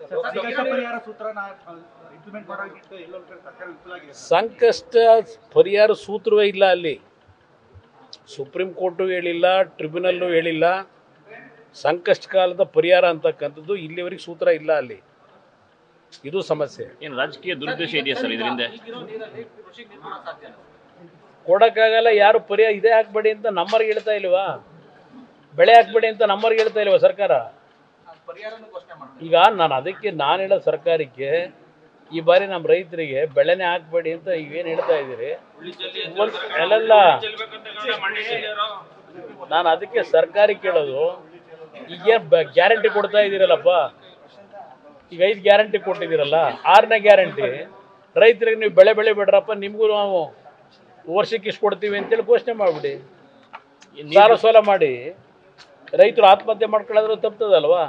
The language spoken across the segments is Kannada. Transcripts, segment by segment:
ಸಂಕಷ್ಟ ಪರಿಹಾರ ಸೂತ್ರನ ಇಂಪ್ಲಿಮೆಂಟ್ ಮಾಡೋದಕ್ಕೆ ಎಲ್ಲೋ ಕಡೆ ಸರ್ಕಾರ ವಿಫಲ ಆಗಿದೆ ಸರ್. ಸಂಕಷ್ಟ ಪರಿಹಾರ ಸೂತ್ರವೇ ಇಲ್ಲ ಅಲ್ಲಿ ಸುಪ್ರೀಂ ಕೋರ್ಟು ಹೇಳಿಲ್ಲ ಟ್ರಿಬ್ಯುನಲ್ಲು ಹೇಳಿಲ್ಲ ಸಂಕಷ್ಟ ಕಾಲದ ಪರಿಹಾರ ಅಂತಕ್ಕಂಥದ್ದು ಇಲ್ಲಿವರೆಗೆ ಸೂತ್ರ ಇಲ್ಲ ಅಲ್ಲಿ ಇದು ಸಮಸ್ಯೆ ಏನು ರಾಜಕೀಯ ದುರುದ್ದೇಶ ಇದೆಯಾ ಸರ್ ಇದರಿಂದ ಕೊಡಕ್ಕಾಗಲ್ಲ ಯಾರು ಪರಿಹಾರ ಇದೇ ಹಾಕ್ಬೇಡಿ ಅಂತ ನಮ್ಮವ್ರಿಗೆ ಹೇಳ್ತಾ ಇಲ್ವಾ ಬೆಳೆ ಹಾಕ್ಬೇಡಿ ಅಂತ ನಮ್ಮವ್ರಿಗೆ ಹೇಳ್ತಾ ಇಲ್ವಾ ಸರ್ಕಾರ ಈಗ ನಾನು ಅದಕ್ಕೆ ನಾನು ಹೇಳೋ ಸರ್ಕಾರಕ್ಕೆ ಈ ಬಾರಿ ನಮ್ಮ ರೈತರಿಗೆ ಬೆಳೆನೇ ಹಾಕ್ಬೇಡಿ ಅಂತ ಈಗೇನು ಹೇಳ್ತಾ ಇದ್ದೀರಿ ಒಂದ್- ಅಲ್ಲಲ್ಲ ನಾನು ಅದಕ್ಕೆ ಸರ್ಕಾರಕ್ಕೆ ಕೇಳೋದು ಈಗೇನು ಗ್ಯಾರಂಟಿ ಕೊಡ್ತಾ ಇದ್ದೀರಲ್ಲಪ್ಪ ಈಗ ಐದು ಗ್ಯಾರಂಟಿ ಕೊಟ್ಟಿದ್ದೀರಲ್ಲ ಆರನೇ ಗ್ಯಾರಂಟಿ ರೈತರಿಗೆ ನೀವು ಬೆಳೆ ಬೆಳೆ ಬಿಡ್ರಪ್ಪ ನಿಮಗೂ ನಾವು ವರ್ಷಕ್ಕೆ ಇಷ್ಟು ಕೊಡ್ತೀವಿ ಅಂತೇಳಿ ಘೋಷಣೆ ಮಾಡಿಬಿಡಿ ಸಾಲ ಸೋಲ ಮಾಡಿ ರೈತರು ಆತ್ಮಹತ್ಯೆ ಮಾಡ್ಕೊಳ್ಳೋದ್ರೆ ತಪ್ತದಲ್ವಾ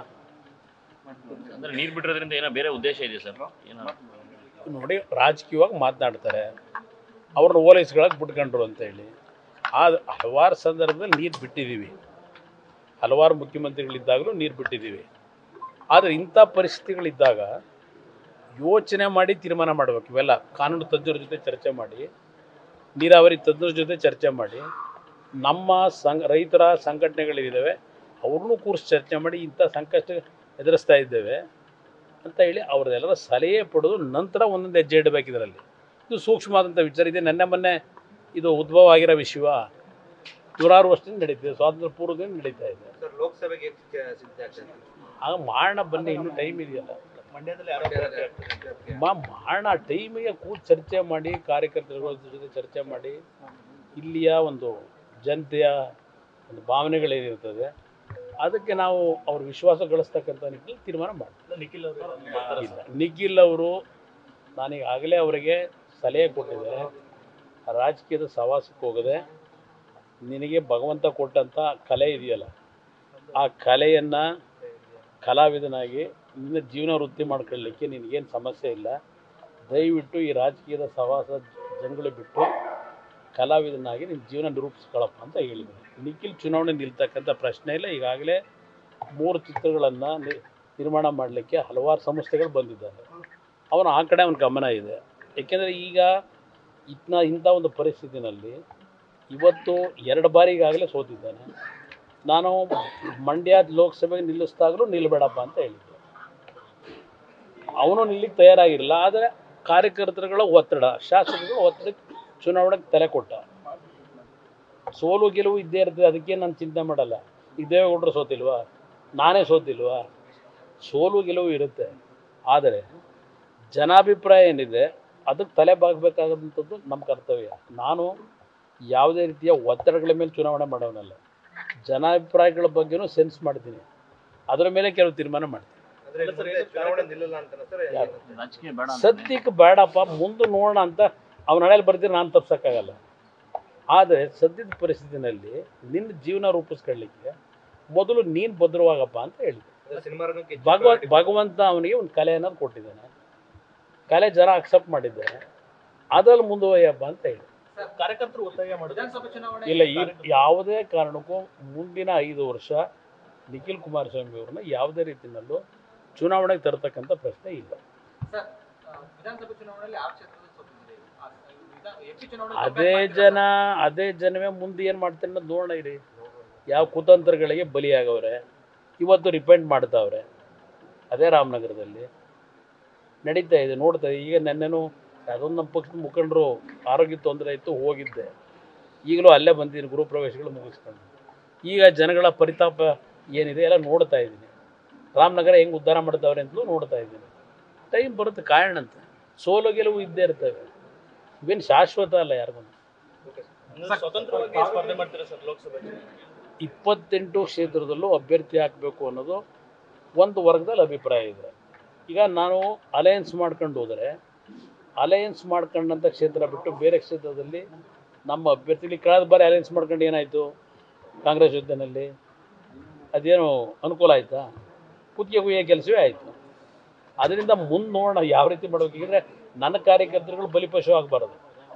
ಅಂದ್ರೆ ನೀರು ಬಿಟ್ಟಿರೋದ್ರಿಂದ ಏನೋ ಬೇರೆ ಉದ್ದೇಶ ಇದೆ ಸರ್ ಏನೋ ನೋಡಿ ರಾಜಕೀಯವಾಗಿ ಮಾತನಾಡ್ತಾರೆ ಅವ್ರನ್ನ ಓಲೈಸ್ಕೊಳಕ್ಕೆ ಬಿಟ್ಕೊಂಡ್ರು ಅಂತ ಹೇಳಿ ಆ ಹಲವಾರು ಸಂದರ್ಭದಲ್ಲಿ ನೀರು ಬಿಟ್ಟಿದ್ದೀವಿ ಹಲವಾರು ಮುಖ್ಯಮಂತ್ರಿಗಳಿದ್ದಾಗಲೂ ನೀರು ಬಿಟ್ಟಿದ್ದೀವಿ ಆದರೆ ಇಂಥ ಪರಿಸ್ಥಿತಿಗಳಿದ್ದಾಗ ಯೋಚನೆ ಮಾಡಿ ತೀರ್ಮಾನ ಮಾಡಬೇಕು ಇವೆಲ್ಲ ಕಾನೂನು ತಜ್ಞರ ಜೊತೆ ಚರ್ಚೆ ಮಾಡಿ ನೀರಾವರಿ ತಜ್ಞರ ಜೊತೆ ಚರ್ಚೆ ಮಾಡಿ ನಮ್ಮ ಸಂಘ ರೈತರ ಸಂಘಟನೆಗಳಿದ್ದಾವೆ ಅವ್ರನ್ನೂ ಕೂರಿಸಿ ಚರ್ಚೆ ಮಾಡಿ ಇಂಥ ಸಂಕಷ್ಟ ಎದುರಿಸ್ತಾ ಇದ್ದೇವೆ ಅಂತ ಹೇಳಿ ಅವ್ರದ್ದೆಲ್ಲರ ಸಲಹೆ ಪಡೆದು ನಂತರ ಒಂದೊಂದು ಹೆಜ್ಜೆ ಇಡಬೇಕು ಇದರಲ್ಲಿ ಇದು ಸೂಕ್ಷ್ಮವಾದಂಥ ವಿಚಾರ ಇದೆ ನೆನ್ನೆ ಮೊನ್ನೆ ಇದು ಉದ್ಭವ ಆಗಿರೋ ವಿಷಯ ನೂರಾರು ವರ್ಷದಿಂದ ನಡೀತಿದೆ ಸ್ವಾತಂತ್ರ್ಯ ಪೂರ್ವದಿಂದ ನಡೀತಾ ಇದೆ ಸರ್ ಲೋಕಸಭೆಗೆ ಸಿದ್ಧ ಆಗ್ತದೆ ಆಗ ಮಾಡೋಣ ಬನ್ನಿ ಇನ್ನೂ ಟೈಮ್ ಇದೆಯಲ್ಲ ಮಂಡ್ಯದಲ್ಲಿ ಆರೋಪ ಮಾ ಮಾಡೋಣ ಟೈಮಿಗೆ ಕೂತು ಚರ್ಚೆ ಮಾಡಿ ಕಾರ್ಯಕರ್ತರುಗಳ ಜೊತೆ ಚರ್ಚೆ ಮಾಡಿ ಇಲ್ಲಿಯ ಒಂದು ಜನತೆಯ ಒಂದು ಭಾವನೆಗಳೇನಿರ್ತದೆ ಅದಕ್ಕೆ ನಾವು ಅವ್ರ ವಿಶ್ವಾಸ ಗಳಿಸ್ತಕ್ಕಂಥ ನಿಟ್ಟಿನಲ್ಲಿ ತೀರ್ಮಾನ ಮಾಡ್ತೀವಿ ನಿಖಿಲ್ ಇಲ್ಲ ನಿಖಿಲ್ ಅವರು ನಾನೀಗಾಗಲೇ ಅವರಿಗೆ ಸಲಹೆ ಕೊಟ್ಟಿದ್ದೆ ರಾಜಕೀಯದ ಸವಾಸಕ್ಕೆ ಹೋಗದೆ ನಿನಗೆ ಭಗವಂತ ಕೊಟ್ಟಂಥ ಕಲೆ ಇದೆಯಲ್ಲ ಆ ಕಲೆಯನ್ನು ಕಲಾವಿದನಾಗಿ ನಿನ್ನ ಜೀವನ ವೃತ್ತಿ ಮಾಡ್ಕೊಳ್ಳಿಕ್ಕೆ ನಿನಗೇನು ಸಮಸ್ಯೆ ಇಲ್ಲ ದಯವಿಟ್ಟು ಈ ರಾಜಕೀಯದ ಸವಾಸ ಜಂಗಳು ಬಿಟ್ಟು ಕಲಾವಿದನಾಗಿ ನಿನ್ನ ಜೀವನ ನಿರೂಪಿಸ್ಕೊಳಪ್ಪ ಅಂತ ಹೇಳಿದ್ದೀನಿ ನಿಖಿಲ್ ಚುನಾವಣೆ ನಿಲ್ತಕ್ಕಂಥ ಪ್ರಶ್ನೆ ಇಲ್ಲ ಈಗಾಗಲೇ ಮೂರು ಚಿತ್ರಗಳನ್ನು ನಿರ್ಮಾಣ ಮಾಡಲಿಕ್ಕೆ ಹಲವಾರು ಸಂಸ್ಥೆಗಳು ಬಂದಿದ್ದಾರೆ ಅವನು ಆ ಕಡೆ ಅವನ ಗಮನ ಇದೆ ಏಕೆಂದರೆ ಈಗ ಇತ್ನ ಇಂಥ ಒಂದು ಪರಿಸ್ಥಿತಿನಲ್ಲಿ ಇವತ್ತು ಎರಡು ಬಾರಿ ಈಗಾಗಲೇ ಸೋತಿದ್ದಾನೆ ನಾನು ಮಂಡ್ಯ ಲೋಕಸಭೆಗೆ ನಿಲ್ಲಿಸಿದಾಗಲೂ ನಿಲ್ಲಬೇಡಪ್ಪ ಅಂತ ಹೇಳಿದ್ದೆ ಅವನು ನಿಲ್ಲಿಕ್ಕೆ ತಯಾರಾಗಿರಲಿಲ್ಲ ಆದರೆ ಕಾರ್ಯಕರ್ತರುಗಳ ಒತ್ತಡ ಶಾಸಕರುಗಳ ಒತ್ತಡಕ್ಕೆ ಚುನಾವಣೆಗೆ ತಲೆ ಕೊಟ್ಟ ಸೋಲು ಗೆಲುವು ಇದ್ದೇ ಇರ್ತದೆ ಅದಕ್ಕೆ ನಾನು ಚಿಂತೆ ಮಾಡಲ್ಲ ಈಗ ದೇವೇಗೌಡರು ಸೋತಿಲ್ವಾ ನಾನೇ ಸೋತಿಲ್ವಾ ಸೋಲು ಗೆಲುವು ಇರುತ್ತೆ ಆದರೆ ಜನಾಭಿಪ್ರಾಯ ಏನಿದೆ ಅದಕ್ಕೆ ತಲೆ ಬಾಗಬೇಕಾದಂಥದ್ದು ನಮ್ಮ ಕರ್ತವ್ಯ ನಾನು ಯಾವುದೇ ರೀತಿಯ ಒತ್ತಡಗಳ ಮೇಲೆ ಚುನಾವಣೆ ಮಾಡೋನಲ್ಲ ಜನಾಭಿಪ್ರಾಯಗಳ ಬಗ್ಗೆನೂ ಸೆನ್ಸ್ ಮಾಡ್ತೀನಿ ಅದರ ಮೇಲೆ ಕೆಲವು ತೀರ್ಮಾನ ಮಾಡ್ತೀನಿ ಚುನಾವಣೆ ನಿಲ್ಲಲ್ಲ ಅಂತಾನೆ ಸರ್ ಯಾರು? ರಾಜಕೀಯ ಬೇಡ ಅಂತ ಸದ್ಯಕ್ಕೆ ಬೇಡಪ್ಪ ಮುಂದೆ ನೋಡೋಣ ಅಂತ ಅವನ ಹಣೆಯಲ್ಲಿ ಬರ್ತೀರಿ ನಾನು ತಪ್ಸೋಕ್ಕಾಗಲ್ಲ ಆದರೆ ಸದ್ಯದ ಪರಿಸ್ಥಿತಿನಲ್ಲಿ ನಿನ್ನ ಜೀವನ ರೂಪಿಸ್ಕೊಳ್ಳಿಕ್ಕೆ ಮೊದಲು ನೀನು ಭದ್ರವಾಗಪ್ಪ ಅಂತ ಹೇಳಿದೆ ಸಿನಿಮಾ ರಂಗಕ್ಕೆ ಭಗವಂತ ಭಗವಂತ ಅವನಿಗೆ ಒಂದು ಕಲೆ ಅನ್ನೋದು ಕೊಟ್ಟಿದ್ದಾನೆ ಕಲೆ ಜನ ಅಕ್ಸೆಪ್ಟ್ ಮಾಡಿದ್ದಾರೆ ಅದ್ರಲ್ಲಿ ಮುಂದುವರಿಯಪ್ಪ ಅಂತ ಹೇಳಿ ಕಾರ್ಯಕರ್ತರು ಒತ್ತಾಯ ಮಾಡಿದ್ರು ಇಲ್ಲ ಈ ಯಾವುದೇ ಕಾರಣಕ್ಕೂ ಮುಂದಿನ ಐದು ವರ್ಷ ನಿಖಿಲ್ ಕುಮಾರಸ್ವಾಮಿ ಅವ್ರನ್ನ ಯಾವುದೇ ರೀತಿಯಲ್ಲೂ ಚುನಾವಣೆಗೆ ತರ್ತಕ್ಕಂಥ ಪ್ರಶ್ನೆ ಇಲ್ಲ ಸರ್ ಆ, ವಿಧಾನಸಭೆ ಚುನಾವಣೆಯಲ್ಲಿ ಆ ಕ್ಷೇತ್ರದಲ್ಲಿ ಸೋತಿದ್ದೀರಿ ಆ, ವಿಧಾನ- ಎಪಿ ಚುನಾವಣೆ ಅದೇ ಜನ ಅದೇ ಜನವೇ ಮುಂದೆ ಏನು ಮಾಡ್ತಾರೆ ಅನ್ನೋದು ನೋಡೋಣ ಇರಿ ಯಾವ ಕುತಂತ್ರಗಳಿಗೆ ಬಲಿಯಾಗವ್ರೆ ಇವತ್ತು ರಿಪೆಂಡ್ ಮಾಡ್ತಾವ್ರೆ ಅದೇ ರಾಮನಗರದಲ್ಲಿ ನಡೀತಾ ಇದೆ ನೋಡ್ತಾ ಇದೆ. ಈಗ ನೆನ್ನೆನೂ ಅದೊಂದು ನಮ್ಮ ಪಕ್ಷದ ಮುಖಂಡರು ಆರೋಗ್ಯ ತೊಂದರೆ ಇತ್ತು ಹೋಗಿದ್ದೆ ಈಗಲೂ ಅಲ್ಲೇ ಬಂದಿದ್ದೀನಿ ಗೃಹ ಪ್ರವೇಶಗಳು ಮುಗಿಸ್ಕೊಂಡು ಈಗ ಜನಗಳ ಪರಿತಾಪ ಏನಿದೆ ಎಲ್ಲ ನೋಡ್ತಾ ಇದ್ದೀನಿ ರಾಮನಗರ ಹೆಂಗೆ ಉದ್ಧಾರ ಮಾಡ್ತಾವ್ರೆ ಅಂತಲೂ ನೋಡ್ತಾ ಇದ್ದೀನಿ ಟೈಮ್ ಬರುತ್ತೆ ಕಾರಣಂತೆ ಸೋಲು ಗೆಲುವು ಇದ್ದೇ ಇರ್ತವೆ ಇವೇನು ಶಾಶ್ವತ ಅಲ್ಲ ಯಾರಿಗೂ ಸ್ವತಂತ್ರವಾಗಿ ಸ್ಪರ್ಧೆ ಮಾಡ್ತೀರಾ ಸರ್ ಲೋಕಸಭೆ ಇಪ್ಪತ್ತೆಂಟು ಕ್ಷೇತ್ರದಲ್ಲೂ ಅಭ್ಯರ್ಥಿ ಹಾಕಬೇಕು ಅನ್ನೋದು ಒಂದು ವರ್ಗದಲ್ಲಿ ಅಭಿಪ್ರಾಯ ಇದೆ ಈಗ ನಾನು ಅಲಯನ್ಸ್ ಮಾಡ್ಕೊಂಡು ಹೋದರೆ ಅಲಯನ್ಸ್ ಮಾಡ್ಕೊಂಡಂಥ ಕ್ಷೇತ್ರ ಬಿಟ್ಟು ಬೇರೆ ಕ್ಷೇತ್ರದಲ್ಲಿ ನಮ್ಮ ಅಭ್ಯರ್ಥಿಲಿ ಕಳೆದ ಬಾರಿ ಅಲಯನ್ಸ್ ಮಾಡ್ಕೊಂಡು ಏನಾಯಿತು ಕಾಂಗ್ರೆಸ್ ಜೊತೆಯಲ್ಲಿ ಅದೇನು ಅನುಕೂಲ ಆಯಿತಾ ಕುತ್ತಿಗೆ ಕುಯ್ಯೋ ಕೆಲಸವೇ ಆಯಿತು ಅದರಿಂದ ಮುಂದೆ ನೋಡೋಣ ಯಾವ ರೀತಿ ಮಾಡಬೇಕಿದ್ರೆ ನನ್ನ ಕಾರ್ಯಕರ್ತರುಗಳು ಬಲಿಪಶು ಆಗಬಾರ್ದು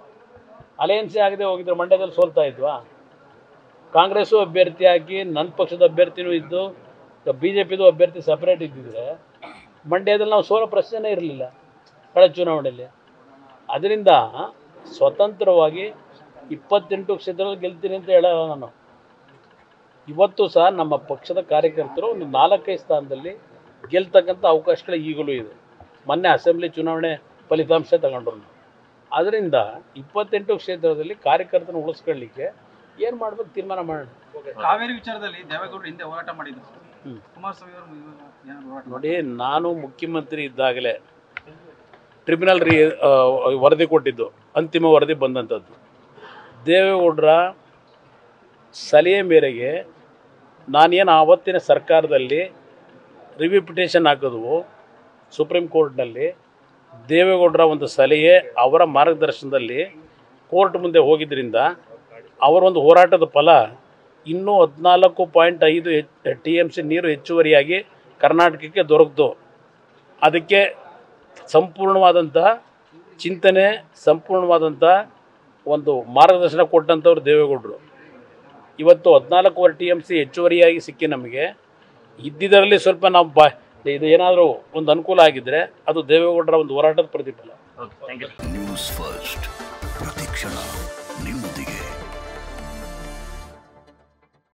ಅಲಯನ್ಸೇ ಆಗದೆ ಹೋಗಿದ್ರೆ ಮಂಡ್ಯದಲ್ಲಿ ಸೋಲ್ತಾ ಇದ್ವಾ ಕಾಂಗ್ರೆಸ್ಸು ಅಭ್ಯರ್ಥಿ ಹಾಕಿ ನನ್ನ ಪಕ್ಷದ ಅಭ್ಯರ್ಥಿನೂ ಇದ್ದು ಬಿ ಜೆ ಪಿದು ಅಭ್ಯರ್ಥಿ ಸಪ್ರೇಟ್ ಇದ್ದಿದ್ರೆ ಮಂಡ್ಯದಲ್ಲಿ ನಾವು ಸೋಲೋ ಪ್ರಶ್ನೆನೇ ಇರಲಿಲ್ಲ ಕಳೆದ ಚುನಾವಣೆಯಲ್ಲಿ ಅದರಿಂದ ಸ್ವತಂತ್ರವಾಗಿ ಇಪ್ಪತ್ತೆಂಟು ಕ್ಷೇತ್ರದಲ್ಲಿ ಗೆಲ್ತೀನಿ ಅಂತ ಹೇಳಲ್ಲ ನಾನು ಇವತ್ತು ಸಹ ನಮ್ಮ ಪಕ್ಷದ ಕಾರ್ಯಕರ್ತರು ಒಂದು ನಾಲ್ಕೈದು ಸ್ಥಾನದಲ್ಲಿ ಗೆಲ್ತಕ್ಕಂಥ ಅವಕಾಶಗಳು ಈಗಲೂ ಇದೆ ಮೊನ್ನೆ ಅಸೆಂಬ್ಲಿ ಚುನಾವಣೆ ಫಲಿತಾಂಶ ತಗೊಂಡ್ರು ಅದರಿಂದ ಇಪ್ಪತ್ತೆಂಟು ಕ್ಷೇತ್ರದಲ್ಲಿ ಕಾರ್ಯಕರ್ತನ ಉಳಿಸ್ಕೊಳ್ಳಿಕ್ಕೆ ಏನು ಮಾಡ್ಬೇಕು ತೀರ್ಮಾನ ಮಾಡೋಣ ಕಾವೇರಿ ವಿಚಾರದಲ್ಲಿ ದೇವೇಗೌಡರು ಹಿಂದೆ ಹೋರಾಟ ಮಾಡಿದ್ರು ಹ್ಮ್. ಕುಮಾರಸ್ವಾಮಿ ಅವರು ಏನಾದ್ರು ಹೋರಾಟ ನೋಡಿ ನಾನು ಮುಖ್ಯಮಂತ್ರಿ ಇದ್ದಾಗಲೇ ಟ್ರಿಬ್ಯುನಲ್ ರೀ ಆ, ವರದಿ ಕೊಟ್ಟಿದ್ದು ಅಂತಿಮ ವರದಿ ಬಂದಂಥದ್ದು ದೇವೇಗೌಡರ ಸಲಹೆ ಮೇರೆಗೆ ನಾನೇನು ಆವತ್ತಿನ ಸರ್ಕಾರದಲ್ಲಿ ರಿವ್ಯೂ ಪಿಟಿಷನ್ ಹಾಕಿದ್ವು ಸುಪ್ರೀಂ ಕೋರ್ಟ್ನಲ್ಲಿ ದೇವೇಗೌಡರ ಒಂದು ಸಲಹೆ ಅವರ ಮಾರ್ಗದರ್ಶನದಲ್ಲಿ ಕೋರ್ಟ್ ಮುಂದೆ ಹೋಗಿದ್ದರಿಂದ ಅವರ ಒಂದು ಹೋರಾಟದ ಫಲ ಇನ್ನೂ ಹದಿನಾಲ್ಕು ಪಾಯಿಂಟ್ ಐದು ಟಿ ಎಮ್ ಸಿ ನೀರು ಹೆಚ್ಚುವರಿಯಾಗಿ ಕರ್ನಾಟಕಕ್ಕೆ ದೊರಕಿತು ಅದಕ್ಕೆ ಸಂಪೂರ್ಣವಾದಂಥ ಚಿಂತನೆ ಸಂಪೂರ್ಣವಾದಂಥ ಒಂದು ಮಾರ್ಗದರ್ಶನ ಕೊಟ್ಟಂಥವ್ರು ದೇವೇಗೌಡರು ಇವತ್ತು ಹದಿನಾಲ್ಕೂವರೆ ಟಿ ಎಮ್ ಸಿ ಹೆಚ್ಚುವರಿಯಾಗಿ ಸಿಕ್ಕಿ ನಮಗೆ ಇದ್ದಿದ್ದರಲ್ಲಿ ಸ್ವಲ್ಪ ನಾವು ಬಾ ಇದು ಏನಾದರೂ ಒಂದು ಅನುಕೂಲ ಆಗಿದ್ದರೆ ಅದು ದೇವೇಗೌಡರ ಒಂದು ಹೋರಾಟದ ಪ್ರತಿಫಲ okay thank you news first ಪ್ರತಿಕ್ಷಣ ನಿಮ್ಮೊಂದಿಗೆ